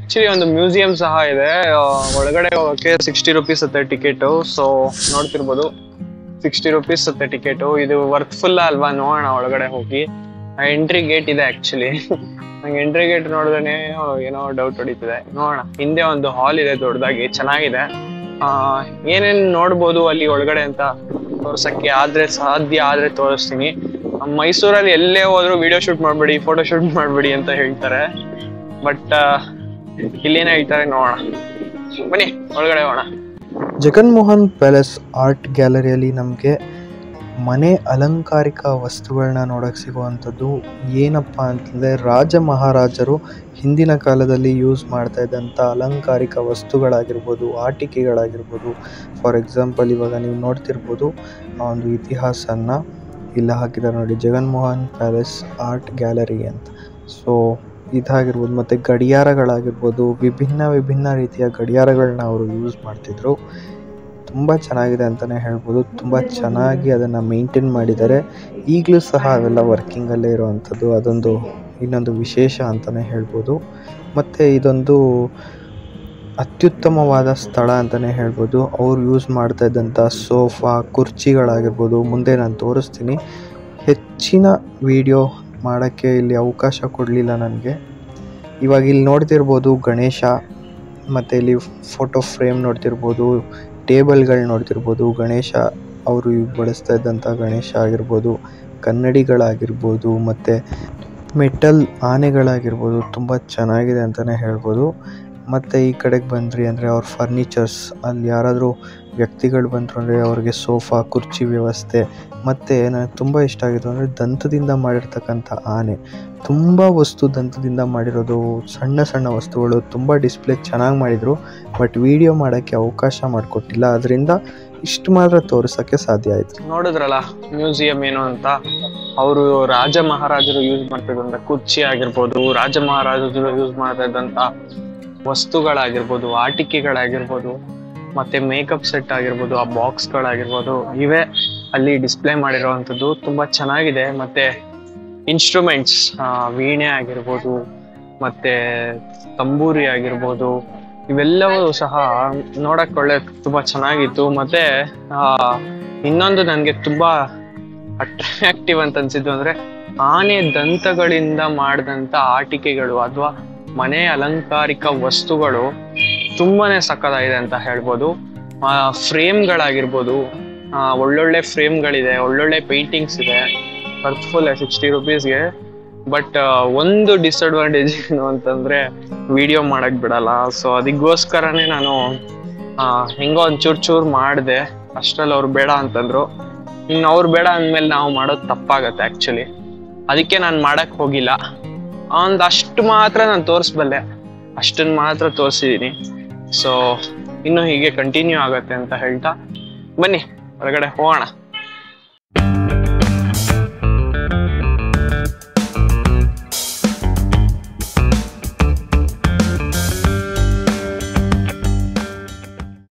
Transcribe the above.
actually ಒಂದು museum ಸಹ ಇದೆ ಆ, ಒಳಗಡೆ ಹೋಗಕ್ಕೆ ಸಿಕ್ಸ್ಟಿ ರುಪೀಸ್ ಅತ್ತೆ ಟಿಕೆಟ್ ಸೊ ನೋಡ್ತಿರ್ಬೋದು ಸಿಕ್ಸ್ಟಿ ರುಪೀಸ್ ಅತ್ತೆ ಟಿಕೆಟ್ ಇದು ವರ್ತ್ಫುಲ್ ಅಲ್ವಾ ನೋಡೋಣ ಒಳಗಡೆ ಹೋಗಿ ಎಂಟ್ರಿ ಗೇಟ್ ಇದೆ ಆಕ್ಚುಲಿ ನಂಗೆ ಎಂಟ್ರಿ ಗೇಟ್ ನೋಡಿದ್ರೆ ಏನೋ ಡೌಟ್ ಹೊಡಿತಿದೆ ನೋಡೋಣ ಹಿಂದೆ ಒಂದು ಹಾಲ್ ಇದೆ ದೊಡ್ಡದಾಗಿ ಚೆನ್ನಾಗಿದೆ ಆ ಏನೇನ್ ನೋಡ್ಬೋದು ಅಲ್ಲಿ ಒಳಗಡೆ ಅಂತ ತೋರ್ಸಕ್ಕೆ ಆದ್ರೆ ಸಾಧ್ಯ ಆದ್ರೆ ತೋರಿಸ್ತೀನಿ ಮೈಸೂರಲ್ಲಿ ಎಲ್ಲೇ ಹೋದ್ರು ವಿಡಿಯೋ ಶೂಟ್ ಮಾಡ್ಬೇಡಿ ಫೋಟೋ ಶೂಟ್ ಮಾಡ್ಬೇಡಿ ಅಂತ ಹೇಳ್ತಾರೆ ಬಟ್ ಇಲ್ಲೇನ ಹೇಳ್ತಾರೆ ನೋಡೋಣ ಬನ್ನಿ ಒಳಗಡೆ ಹೋಗೋಣ ಜಗನ್ಮೋಹನ್ ಪ್ಯಾಲೇಸ್ ಆರ್ಟ್ ಗ್ಯಾಲರಿಯಲ್ಲಿ ನಮಗೆ ಮನೆ ಅಲಂಕಾರಿಕ ವಸ್ತುಗಳನ್ನ ನೋಡೋಕ್ಕೆ ಸಿಗುವಂಥದ್ದು ಏನಪ್ಪ ಅಂತಂದರೆ ರಾಜ ಮಹಾರಾಜರು ಹಿಂದಿನ ಕಾಲದಲ್ಲಿ ಯೂಸ್ ಮಾಡ್ತಾ ಇದ್ದಂಥ ಅಲಂಕಾರಿಕ ವಸ್ತುಗಳಾಗಿರ್ಬೋದು ಆಟಿಕೆಗಳಾಗಿರ್ಬೋದು ಫಾರ್ ಎಕ್ಸಾಂಪಲ್ ಇವಾಗ ನೀವು ನೋಡ್ತಿರ್ಬೋದು ಆ ಒಂದು ಇತಿಹಾಸನ ಇಲ್ಲ ಹಾಕಿದ್ದಾರೆ ನೋಡಿ ಜಗನ್ಮೋಹನ್ ಪ್ಯಾಲೇಸ್ ಆರ್ಟ್ ಗ್ಯಾಲರಿ ಅಂತ ಸೊ ಇದಾಗಿರ್ಬೋದು ಮತ್ತು ಗಡಿಯಾರಗಳಾಗಿರ್ಬೋದು ವಿಭಿನ್ನ ವಿಭಿನ್ನ ರೀತಿಯ ಗಡಿಯಾರಗಳನ್ನ ಅವರು ಯೂಸ್ ಮಾಡ್ತಿದ್ರು ತುಂಬ ಚೆನ್ನಾಗಿದೆ ಅಂತಲೇ ಹೇಳ್ಬೋದು ತುಂಬ ಚೆನ್ನಾಗಿ ಅದನ್ನು ಮೇಂಟೈನ್ ಮಾಡಿದ್ದಾರೆ ಈಗಲೂ ಸಹ ಅವೆಲ್ಲ ವರ್ಕಿಂಗಲ್ಲೇ ಇರುವಂಥದ್ದು ಅದೊಂದು ಇನ್ನೊಂದು ವಿಶೇಷ ಅಂತಲೇ ಹೇಳ್ಬೋದು ಮತ್ತು ಇದೊಂದು ಅತ್ಯುತ್ತಮವಾದ ಸ್ಥಳ ಅಂತಲೇ ಹೇಳ್ಬೋದು ಅವ್ರು ಯೂಸ್ ಮಾಡ್ತಾ ಇದ್ದಂಥ ಸೋಫಾ ಕುರ್ಚಿಗಳಾಗಿರ್ಬೋದು ಮುಂದೆ ನಾನು ತೋರಿಸ್ತೀನಿ ಹೆಚ್ಚಿನ ವಿಡಿಯೋ ಮಾಡೋಕ್ಕೆ ಇಲ್ಲಿ ಅವಕಾಶ ಕೊಡಲಿಲ್ಲ ನನಗೆ ಇವಾಗ ಇಲ್ಲಿ ನೋಡ್ತಿರ್ಬೋದು ಗಣೇಶ ಮತ್ತು ಇಲ್ಲಿ ಫೋಟೋ ಫ್ರೇಮ್ ನೋಡ್ತಿರ್ಬೋದು ಟೇಬಲ್ಗಳು ನೋಡ್ತಿರ್ಬೋದು ಗಣೇಶ ಅವರು ಬಳಸ್ತಾ ಇದ್ದಂಥ ಗಣೇಶ ಆಗಿರ್ಬೋದು ಕನ್ನಡಿಗಳಾಗಿರ್ಬೋದು ಮತ್ತು ಮೆಟಲ್ ಆನೆಗಳಾಗಿರ್ಬೋದು ತುಂಬ ಚೆನ್ನಾಗಿದೆ ಅಂತಲೇ ಹೇಳ್ಬೋದು ಮತ್ತು ಈ ಕಡೆಗೆ ಬಂದ್ರಿ ಅಂದರೆ ಅವ್ರ ಫರ್ನಿಚರ್ಸ್ ಅಲ್ಲಿ ಯಾರಾದರೂ ವ್ಯಕ್ತಿಗಳು ಬಂದರು ಅಂದರೆ ಅವ್ರಿಗೆ ಸೋಫಾ ಕುರ್ಚಿ ವ್ಯವಸ್ಥೆ ಮತ್ತು ನನಗೆ ತುಂಬ ಇಷ್ಟ ಆಗಿದ್ದು ಅಂದರೆ ದಂತದಿಂದ ಮಾಡಿರ್ತಕ್ಕಂಥ ಆನೆ ತುಂಬ ವಸ್ತು ದಂತದಿಂದ ಮಾಡಿರೋದು ಸಣ್ಣ ಸಣ್ಣ ವಸ್ತುಗಳು ತುಂಬ ಡಿಸ್ಪ್ಲೇ ಚೆನ್ನಾಗಿ ಮಾಡಿದರು ಬಟ್ ವಿಡಿಯೋ ಮಾಡೋಕ್ಕೆ ಅವಕಾಶ ಮಾಡಿಕೊಟ್ಟಿಲ್ಲ ಅದರಿಂದ ಇಷ್ಟು ಮಾತ್ರ ತೋರಿಸೋಕ್ಕೆ ಸಾಧ್ಯ ಆಯಿತು ನೋಡಿದ್ರಲ್ಲ ಮ್ಯೂಸಿಯಂ ಏನು ಅಂತ ಅವರು ರಾಜ ಮಹಾರಾಜರು ಯೂಸ್ ಮಾಡ್ತಿದ್ದಂತ ಕುರ್ಚಿ ಆಗಿರ್ಬೋದು ರಾಜ ಮಹಾರಾಜರು ಯೂಸ್ ಮಾಡ್ತಾ ಇದ್ದಂತ ವಸ್ತುಗಳಾಗಿರ್ಬೋದು ಆಟಿಕೆಗಳಾಗಿರ್ಬೋದು ಮತ್ತೆ ಮೇಕಪ್ ಸೆಟ್ ಆಗಿರ್ಬೋದು ಆ ಬಾಕ್ಸ್ಗಳಾಗಿರ್ಬೋದು ಇವೇ ಅಲ್ಲಿ ಡಿಸ್ಪ್ಲೇ ಮಾಡಿರುವಂಥದ್ದು ತುಂಬಾ ಚೆನ್ನಾಗಿದೆ ಮತ್ತೆ ಇನ್ಸ್ಟ್ರೂಮೆಂಟ್ಸ್ ವೀಣೆ ಆಗಿರ್ಬೋದು ಮತ್ತೆ ತಂಬೂರಿ ಆಗಿರ್ಬೋದು ಇವೆಲ್ಲವೂ ಸಹ ನೋಡಕ್ ಒಳ್ಳೆ ತುಂಬಾ ಚೆನ್ನಾಗಿತ್ತು ಮತ್ತೆ ಆ ಇನ್ನೊಂದು ನನಗೆ ತುಂಬಾ ಅಟ್ರಾಕ್ಟಿವ್ ಅಂತ ಅನ್ಸಿದ್ದು ಅಂದ್ರೆ ಆನೆ ದಂತಗಳಿಂದ ಮಾಡಿದಂತ ಆಟಿಕೆಗಳು ಅಥವಾ ಮನೆ ಅಲಂಕಾರಿಕ ವಸ್ತುಗಳು ತುಂಬಾನೇ ಸಕ್ಕತ್ತಾಗಿದೆ ಅಂತ ಹೇಳ್ಬೋದು ಆ ಫ್ರೇಮ್ಗಳಾಗಿರ್ಬೋದು ಆ ಒಳ್ಳೊಳ್ಳೆ ಫ್ರೇಮ್ಗಳಿದೆ ಒಳ್ಳೊಳ್ಳೆ ಪೇಂಟಿಂಗ್ಸ್ ಇದೆ ವರ್ತ್ಫುಲ್ ಸಿಕ್ಸ್ಟಿ ರುಪೀಸ್ಗೆ ಬಟ್ ಒಂದು ಡಿಸಡ್ವಾಂಟೇಜ್ ಏನು ಅಂತಂದ್ರೆ ವಿಡಿಯೋ ಮಾಡಕ್ ಬಿಡಲ್ಲ ಸೊ ಅದಕ್ಕೋಸ್ಕರನೇ ನಾನು ಆ, ಹೆಂಗೋ ಒಂದ್ ಚೂರ್ ಚೂರ್ ಮಾಡಿದೆ ಅಷ್ಟ್ರಲ್ಲಿ ಅವ್ರು ಬೇಡ ಅಂತಂದ್ರು ಇನ್ನು ಅವ್ರು ಬೇಡ ಅಂದ್ಮೇಲೆ ನಾವು ಮಾಡೋದು ತಪ್ಪಾಗತ್ತೆ ಆಕ್ಚುಲಿ ಅದಕ್ಕೆ ನಾನು ಮಾಡಕ್ ಹೋಗಿಲ್ಲ ಒಂದ್ ಅಷ್ಟು ಮಾತ್ರ ನಾನು ತೋರಿಸ್ಬಲ್ಲೆ ಅಷ್ಟನ್ನ ಮಾತ್ರ ತೋರಿಸಿದೀನಿ ಸೊ ಇನ್ನು ಹೀಗೆ ಕಂಟಿನ್ಯೂ ಆಗತ್ತೆ ಅಂತ ಹೇಳ್ತಾ ಬನ್ನಿ ಹೊರಗಡೆ ಹೋಗೋಣ